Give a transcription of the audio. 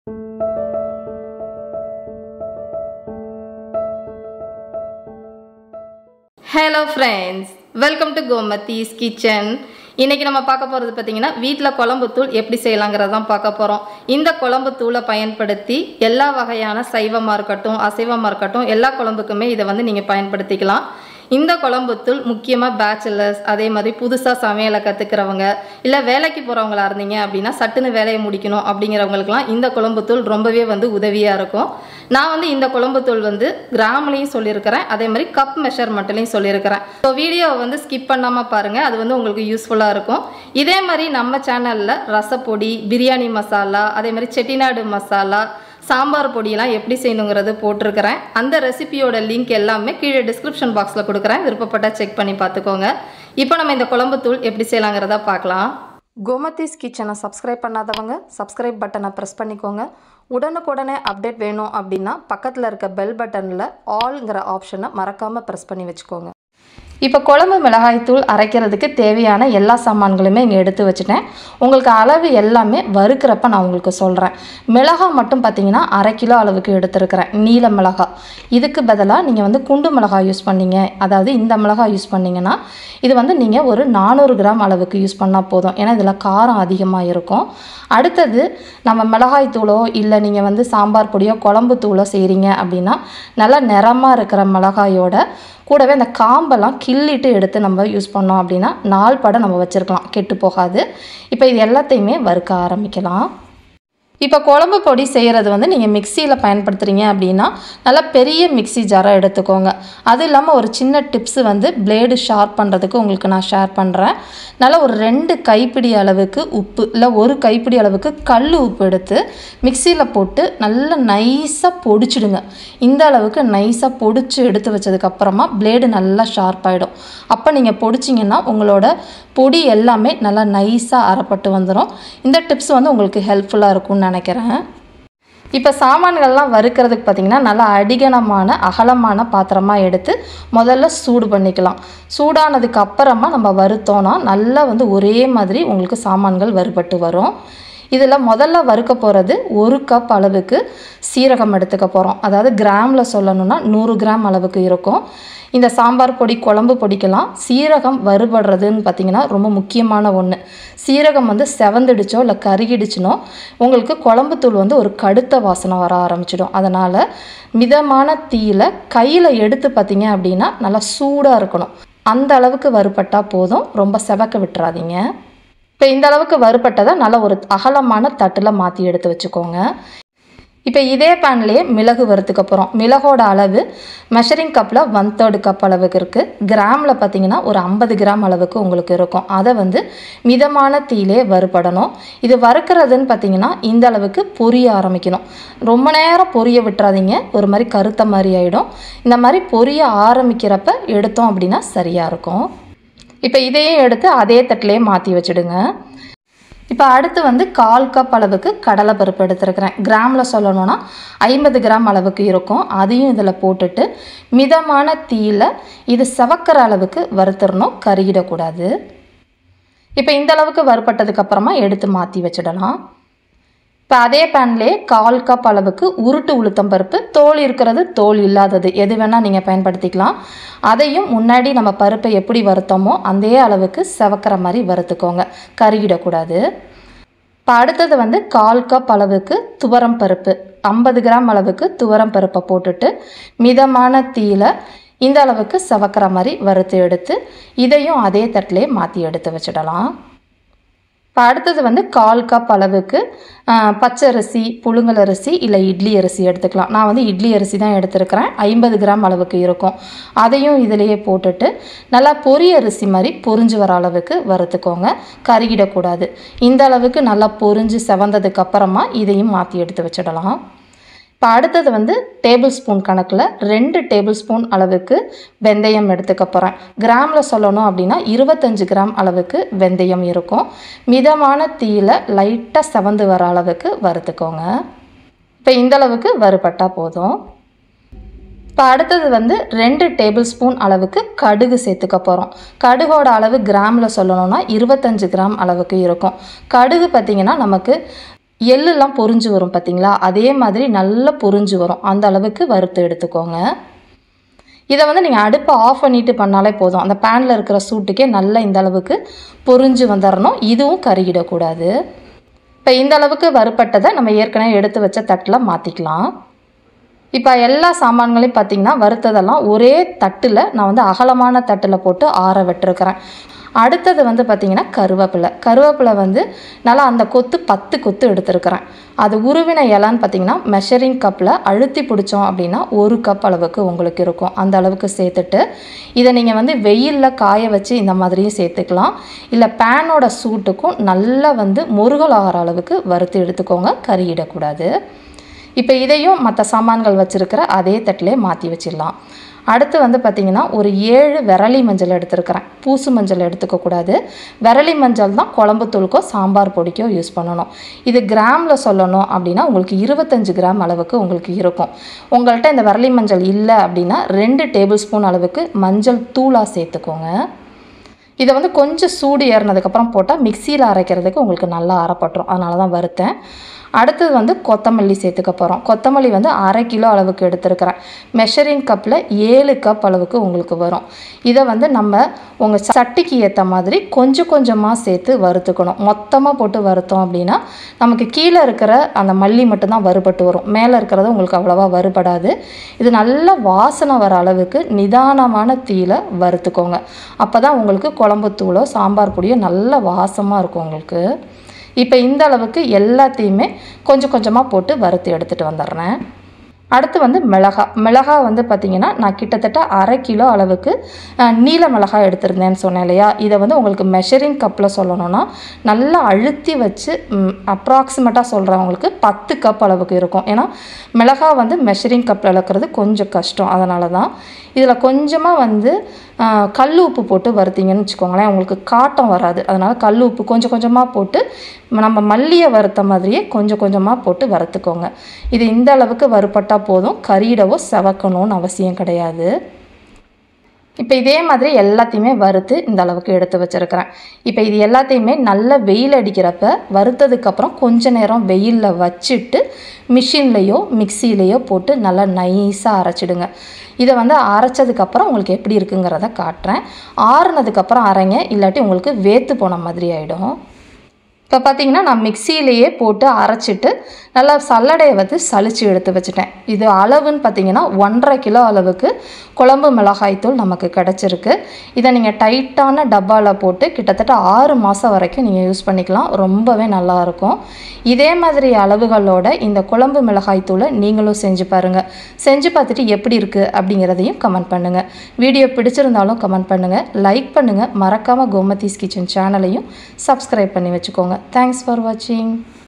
hello friends welcome to Gomathi's kitchen இன்னைக்கு நம்ம பார்க்க போகிறது பார்த்தீங்கன்னா வீட்டில் குழம்பு தூள் எப்படி செய்யலாங்கிறத தான் பார்க்க போகிறோம் இந்த குழம்பு தூளை பயன்படுத்தி எல்லா வகையான சைவமாக இருக்கட்டும் அசைவமாக இருக்கட்டும் எல்லா குழம்புக்குமே இதை வந்து நீங்கள் பயன்படுத்திக்கலாம் இந்த குழம்புத்தூள் முக்கியமாக பேச்சுலர்ஸ் அதே மாதிரி புதுசாக சமையலை கற்றுக்கிறவங்க இல்லை வேலைக்கு போகிறவங்களா இருந்தீங்க அப்படின்னா சட்டுன்னு வேலையை முடிக்கணும் அப்படிங்கிறவங்களுக்குலாம் இந்த குழம்புத்தூள் ரொம்பவே வந்து உதவியாக இருக்கும் நான் வந்து இந்த குழம்புத்தூள் வந்து கிராம்லையும் சொல்லியிருக்கிறேன் அதே மாதிரி கப் மெஷர்மெண்ட்லையும் சொல்லியிருக்கிறேன் ஸோ வீடியோவை வந்து ஸ்கிப் பண்ணாமல் பாருங்கள் அது வந்து உங்களுக்கு யூஸ்ஃபுல்லாக இருக்கும் இதே மாதிரி நம்ம சேனலில் ரசப்பொடி பிரியாணி மசாலா அதே மாதிரி செட்டிநாடு மசாலா சாம்பார் பொடியெல்லாம் எப்படி செய்யணுங்கிறது போட்டிருக்கிறேன் அந்த ரெசிபியோட லிங்க் எல்லாமே கீழே டிஸ்கிரிப்ஷன் பாக்ஸில் கொடுக்குறேன் விருப்பப்பட்டால் செக் பண்ணி பார்த்துக்கோங்க இப்போ நம்ம இந்த குழம்பு தூள் எப்படி செய்யலாங்கிறத பார்க்கலாம் கோமதிஸ் கிச்சனை சப்ஸ்கிரைப் பண்ணாதவங்க சப்ஸ்கிரைப் பட்டனை ப்ரெஸ் பண்ணிக்கோங்க உடனுக்குடனே அப்டேட் வேணும் அப்படின்னா பக்கத்தில் இருக்க பெல் பட்டனில் ஆல்ங்கிற ஆப்ஷனை மறக்காமல் ப்ரெஸ் பண்ணி வச்சுக்கோங்க இப்போ குழம்பு மிளகாய்த்தூள் அரைக்கிறதுக்கு தேவையான எல்லா சாமான்களுமே இங்கே எடுத்து வச்சுட்டேன் உங்களுக்கு அளவு எல்லாமே வறுக்கிறப்ப நான் உங்களுக்கு சொல்கிறேன் மிளகாய் மட்டும் பார்த்தீங்கன்னா அரை கிலோ அளவுக்கு எடுத்துருக்கிறேன் நீல மிளகாய் இதுக்கு பதிலாக நீங்கள் வந்து குண்டு மிளகாய் யூஸ் பண்ணீங்க அதாவது இந்த மிளகாய் யூஸ் பண்ணீங்கன்னா இது வந்து நீங்கள் ஒரு நானூறு கிராம் அளவுக்கு யூஸ் பண்ணால் போதும் ஏன்னா இதில் காரம் அதிகமாக இருக்கும் அடுத்தது நம்ம மிளகாய் தூளோ இல்லை நீங்கள் வந்து சாம்பார் பொடியோ குழம்பு தூளோ செய்கிறீங்க அப்படின்னா நல்லா நிறமாக இருக்கிற மிளகாயோட கூடவே அந்த காம்பெல்லாம் கிள்ளிட்டு எடுத்து நம்ம யூஸ் பண்ணோம் அப்படின்னா நாள் படம் நம்ம வச்சுருக்கலாம் கெட்டு போகாது இப்போ இது எல்லாத்தையுமே வறுக்க ஆரம்பிக்கலாம் இப்போ குழம்பு பொடி செய்கிறது வந்து நீங்கள் மிக்சியில் பயன்படுத்துகிறீங்க அப்படின்னா நல்லா பெரிய மிக்சி ஜாரை எடுத்துக்கோங்க அது இல்லாமல் ஒரு சின்ன டிப்ஸு வந்து பிளேடு ஷார்ப் பண்ணுறதுக்கு உங்களுக்கு நான் ஷேர் பண்ணுறேன் நல்லா ஒரு ரெண்டு கைப்பிடி அளவுக்கு உப்பு இல்லை ஒரு கைப்பிடி அளவுக்கு கல் உப்பு எடுத்து மிக்சியில் போட்டு நல்லா நைஸாக பொடிச்சிடுங்க இந்த அளவுக்கு நைஸாக பொடிச்சு எடுத்து வச்சதுக்கப்புறமா பிளேடு நல்லா ஷார்ப் ஆகிடும் அப்போ நீங்கள் பொடிச்சிங்கன்னா உங்களோட பொடி எல்லாமே நல்லா நைஸாக அரைப்பட்டு வந்துடும் இந்த டிப்ஸ் வந்து உங்களுக்கு ஹெல்ப்ஃபுல்லாக இருக்கும்னு நினைக்கிறேன் இப்போ சாமான்கள்லாம் வறுக்கிறதுக்கு பார்த்திங்கன்னா நல்லா அடிகனமான அகலமான பாத்திரமாக எடுத்து முதல்ல சூடு பண்ணிக்கலாம் சூடானதுக்கு அப்புறமா நம்ம வறுத்தோன்னா நல்லா வந்து ஒரே மாதிரி உங்களுக்கு சாமான்கள் வறுபட்டு வரும் இதில் முதல்ல வறுக்க போகிறது ஒரு கப் அளவுக்கு சீரகம் எடுத்துக்க போகிறோம் அதாவது கிராமில் சொல்லணும்னா நூறு கிராம் அளவுக்கு இருக்கும் இந்த சாம்பார் பொடி குழம்பு பொடிக்கெல்லாம் சீரகம் வறுபடுறதுன்னு பார்த்திங்கன்னா ரொம்ப முக்கியமான ஒன்று சீரகம் வந்து செவந்துடுச்சோ இல்லை கருகிடுச்சுனோ உங்களுக்கு குழம்பு தூள் வந்து ஒரு கடுத்த வாசனை வர ஆரம்பிச்சிடும் அதனால் மிதமான தீயில் கையில் எடுத்து பார்த்தீங்க அப்படின்னா நல்லா சூடாக இருக்கணும் அந்த அளவுக்கு வறுபட்டால் போதும் ரொம்ப செவக்க விட்டுறாதீங்க இப்போ இந்த அளவுக்கு வறுபட்டதை நல்லா ஒரு அகலமான தட்டில் மாற்றி எடுத்து வச்சுக்கோங்க இப்போ இதே பேன்லேயே மிளகு வறுத்துக்க போகிறோம் மிளகோட அளவு மெஷரிங் கப்பில் ஒன் தேர்டு கப் அளவுக்கு இருக்குது கிராமில் பார்த்தீங்கன்னா ஒரு ஐம்பது கிராம் அளவுக்கு உங்களுக்கு இருக்கும் அதை வந்து மிதமான தீயிலே வறுபடணும் இது வறுக்கிறதுன்னு பார்த்தீங்கன்னா இந்த அளவுக்கு பொரிய ஆரம்பிக்கணும் ரொம்ப நேரம் பொரிய விட்டுறாதீங்க ஒரு மாதிரி கருத்த மாதிரி ஆகிடும் இந்த மாதிரி பொரிய ஆரம்பிக்கிறப்ப எடுத்தோம் அப்படின்னா சரியாக இருக்கும் இப்போ இதையும் எடுத்து அதே தட்டிலே மாற்றி வச்சுடுங்க இப்போ அடுத்து வந்து கால் கப் அளவுக்கு கடலை பருப்பு எடுத்துருக்கிறேன் கிராமில் சொல்லணும்னா ஐம்பது கிராம் அளவுக்கு இருக்கும் அதையும் இதில் போட்டுட்டு மிதமான தீயில் இது செவக்கிற அளவுக்கு வறுத்துடணும் கருகிடக்கூடாது இப்போ இந்த அளவுக்கு வறுப்பட்டதுக்கப்புறமா எடுத்து மாற்றி வச்சிடலாம் இப்போ அதே பேன்லேயே கால் கப் அளவுக்கு உருட்டு உளுத்தம் பருப்பு தோல் இருக்கிறது தோல் இல்லாதது எது வேணால் நீங்கள் பயன்படுத்திக்கலாம் அதையும் முன்னாடி நம்ம பருப்பை எப்படி வறுத்தோமோ அதே அளவுக்கு செவக்கிற மாதிரி வறுத்துக்கோங்க கருகிடக்கூடாது இப்போ அடுத்தது வந்து கால் கப் அளவுக்கு துவரம் பருப்பு ஐம்பது கிராம் அளவுக்கு துவரம் பருப்பை போட்டுட்டு மிதமான தீயில் இந்த அளவுக்கு செவக்கிற மாதிரி வறுத்து எடுத்து இதையும் அதே தட்டிலே மாற்றி எடுத்து வச்சிடலாம் இப்போ அடுத்தது வந்து கால் கப் அளவுக்கு பச்சரிசி புழுங்கல் அரிசி இல்லை இட்லி அரிசி எடுத்துக்கலாம் நான் வந்து இட்லி அரிசி தான் எடுத்துருக்கிறேன் ஐம்பது கிராம் அளவுக்கு இருக்கும் அதையும் இதிலேயே போட்டுட்டு நல்லா பொரி அரிசி மாதிரி பொரிஞ்சு வர அளவுக்கு வறுத்துக்கோங்க கருகிடக்கூடாது இந்த அளவுக்கு நல்லா பொரிஞ்சு செவந்ததுக்கு அப்புறமா இதையும் மாற்றி எடுத்து வச்சிடலாம் இப்போ அடுத்தது வந்து டேபிள் ஸ்பூன் கணக்கில் ரெண்டு டேபிள் ஸ்பூன் அளவுக்கு வெந்தயம் எடுத்துக்க போகிறேன் கிராமில் சொல்லணும் அப்படின்னா இருபத்தஞ்சு கிராம் அளவுக்கு வெந்தயம் இருக்கும் மிதமான தீயில் லைட்டாக செவந்து வர அளவுக்கு வறுத்துக்கோங்க இப்போ இந்த அளவுக்கு வறுபட்டால் போதும் இப்போ அடுத்தது வந்து ரெண்டு டேபிள் ஸ்பூன் அளவுக்கு கடுகு சேர்த்துக்க போகிறோம் கடுகோட அளவு கிராமில் சொல்லணும்னா இருபத்தஞ்சு கிராம் அளவுக்கு இருக்கும் கடுகு பார்த்திங்கன்னா நமக்கு எள்ளுலாம் பொரிஞ்சு வரும் பார்த்தீங்களா அதே மாதிரி நல்லா பொரிஞ்சு வரும் அந்த அளவுக்கு வறுத்து எடுத்துக்கோங்க இதை வந்து நீங்கள் அடுப்பை ஆஃப் பண்ணிட்டு பண்ணாலே போதும் அந்த பேனில் இருக்கிற சூட்டுக்கே நல்லா இந்த அளவுக்கு பொரிஞ்சு வந்துடணும் இதுவும் கருகிடக்கூடாது இப்போ இந்த அளவுக்கு வறுப்பட்டதை நம்ம ஏற்கனவே எடுத்து வச்ச தட்டில் மாற்றிக்கலாம் இப்போ எல்லா சாமான்களையும் பார்த்தீங்கன்னா வறுத்ததெல்லாம் ஒரே தட்டில் நான் வந்து அகலமான தட்டில் போட்டு ஆற விட்டுருக்கிறேன் அடுத்தது வந்து பார்த்திங்கன்னா கருவேப்பிலை கருவேப்பிலை வந்து நல்லா அந்த கொத்து பத்து கொத்து எடுத்துருக்கிறேன் அது உருவின இலைன்னு பார்த்தீங்கன்னா மெஷரிங் கப்பில் அழுத்தி பிடிச்சோம் அப்படின்னா ஒரு கப் அளவுக்கு உங்களுக்கு இருக்கும் அந்த அளவுக்கு சேர்த்துட்டு இதை நீங்கள் வந்து வெயிலில் காய வச்சு இந்த மாதிரியும் சேர்த்துக்கலாம் இல்லை பேனோட சூட்டுக்கும் நல்லா வந்து முருகலாகிற அளவுக்கு வறுத்து எடுத்துக்கோங்க கறியிடக்கூடாது இப்போ இதையும் மற்ற சாமான்கள் வச்சுருக்கிற அதே தட்டிலே மாற்றி வச்சிடலாம் அடுத்து வந்து பார்த்திங்கன்னா ஒரு ஏழு விரலி மஞ்சள் எடுத்துருக்கிறேன் பூசு மஞ்சள் எடுத்துக்கக்கூடாது விரலி மஞ்சள் தான் குழம்பு தூளுக்கோ சாம்பார் பொடிக்கோ யூஸ் பண்ணணும் இது கிராமில் சொல்லணும் அப்படின்னா உங்களுக்கு இருபத்தஞ்சு கிராம் அளவுக்கு உங்களுக்கு இருக்கும் உங்கள்கிட்ட இந்த விரலி மஞ்சள் இல்லை அப்படின்னா ரெண்டு டேபிள் ஸ்பூன் அளவுக்கு மஞ்சள் தூளாக சேர்த்துக்கோங்க இதை வந்து கொஞ்சம் சூடு ஏறினதுக்கப்புறம் போட்டால் மிக்சியில் அரைக்கிறதுக்கு உங்களுக்கு நல்லா அரைப்பட்டுரும் அதனால தான் வறுத்தேன் அடுத்தது வந்து கொத்தமல்லி சேர்த்துக்க போகிறோம் கொத்தமல்லி வந்து அரை கிலோ அளவுக்கு எடுத்துருக்கிறேன் மெஷரிங் கப்பில் ஏழு கப் அளவுக்கு உங்களுக்கு வரும் இதை வந்து நம்ம உங்கள் சட்டிக்கு ஏற்ற மாதிரி கொஞ்சம் கொஞ்சமாக சேர்த்து வறுத்துக்கணும் மொத்தமாக போட்டு வறுத்தோம் அப்படின்னா நமக்கு கீழே இருக்கிற அந்த மல்லி மட்டும்தான் வறுபட்டு வரும் மேலே இருக்கிறது உங்களுக்கு அவ்வளோவா வறுபடாது இது நல்ல வாசனை வர அளவுக்கு நிதானமான தீயில வறுத்துக்கோங்க அப்போ தான் உங்களுக்கு குழம்பு தூளோ சாம்பார் பொடியோ நல்ல வாசமாக இருக்கும் உங்களுக்கு இப்போ இந்த அளவுக்கு எல்லாத்தையுமே கொஞ்சம் கொஞ்சமாக போட்டு வறுத்து எடுத்துகிட்டு வந்துடுறேன் அடுத்து வந்து மிளகா மிளகா வந்து பார்த்திங்கன்னா நான் கிட்டத்தட்ட அரை கிலோ அளவுக்கு அஹ், நீல மிளகாய் எடுத்திருந்தேன்னு சொன்னேன் இல்லையா இதை வந்து உங்களுக்கு மெஷரிங் கப்பில் சொல்லணும்னா நல்லா அழுத்தி வச்சு அப்ராக்சிமேட்டாக சொல்கிறவங்களுக்கு பத்து கப் அளவுக்கு இருக்கும் ஏன்னா மிளகா வந்து மெஷரிங் கப்பில் அளக்கிறது கொஞ்சம் கஷ்டம் அதனால தான் இதில் கொஞ்சமாக வந்து அஹ், கல் உப்பு போட்டு வறுத்தீங்கன்னு வச்சுக்கோங்களேன் உங்களுக்கு காட்டம் வராது அதனால் கல் உப்பு கொஞ்சம் கொஞ்சமாக போட்டு நம்ம மல்லியை வறுத்த மாதிரியே கொஞ்சம் கொஞ்சமாக போட்டு வறுத்துக்கோங்க இது இந்த அளவுக்கு வறுப்பட்டால் போதும் கறியிடவோ செவக்கணும்னு அவசியம் கிடையாது இப்போ இதே மாதிரி எல்லாத்தையுமே வறுத்து இந்த அளவுக்கு எடுத்து வச்சுருக்கிறேன் இப்போ இது எல்லாத்தையுமே நல்ல வெயில் அடிக்கிறப்ப வறுத்ததுக்கப்புறம் கொஞ்ச நேரம் வெயிலில் வச்சுட்டு மிஷின்லேயோ மிக்சிலேயோ போட்டு நல்லா நைஸாக அரைச்சிடுங்க இதை வந்து அரைச்சதுக்கப்புறம் உங்களுக்கு எப்படி இருக்குங்கிறத காட்டுறேன் ஆறுனதுக்கப்புறம் அரைங்க இல்லாட்டி உங்களுக்கு வேத்து போன மாதிரி ஆகிடும் இப்போ பார்த்தீங்கன்னா நான் மிக்சியிலேயே போட்டு அரைச்சிட்டு நல்லா சல்லடையை வந்து சலிச்சு எடுத்து வச்சுட்டேன் இது அளவுன்னு பார்த்தீங்கன்னா ஒன்றரை கிலோ அளவுக்கு குழம்பு மிளகாய்த்தூள் நமக்கு கிடச்சிருக்கு இதை நீங்கள் டைட்டான டப்பாவில் போட்டு கிட்டத்தட்ட ஆறு மாதம் வரைக்கும் நீங்கள் யூஸ் பண்ணிக்கலாம் ரொம்பவே நல்லாயிருக்கும் இதே மாதிரி அளவுகளோட இந்த குழம்பு மிளகாய்த்தூளை நீங்களும் செஞ்சு பாருங்கள் செஞ்சு பார்த்துட்டு எப்படி இருக்குது அப்படிங்கிறதையும் கமெண்ட் பண்ணுங்கள் வீடியோ பிடிச்சிருந்தாலும் கமெண்ட் பண்ணுங்கள் லைக் பண்ணுங்கள் மறக்காமல் கோமதீஸ் கிச்சன் சேனலையும் சப்ஸ்கிரைப் பண்ணி வச்சுக்கோங்க தேங்க்ஸ் ஃபார் வாட்சிங்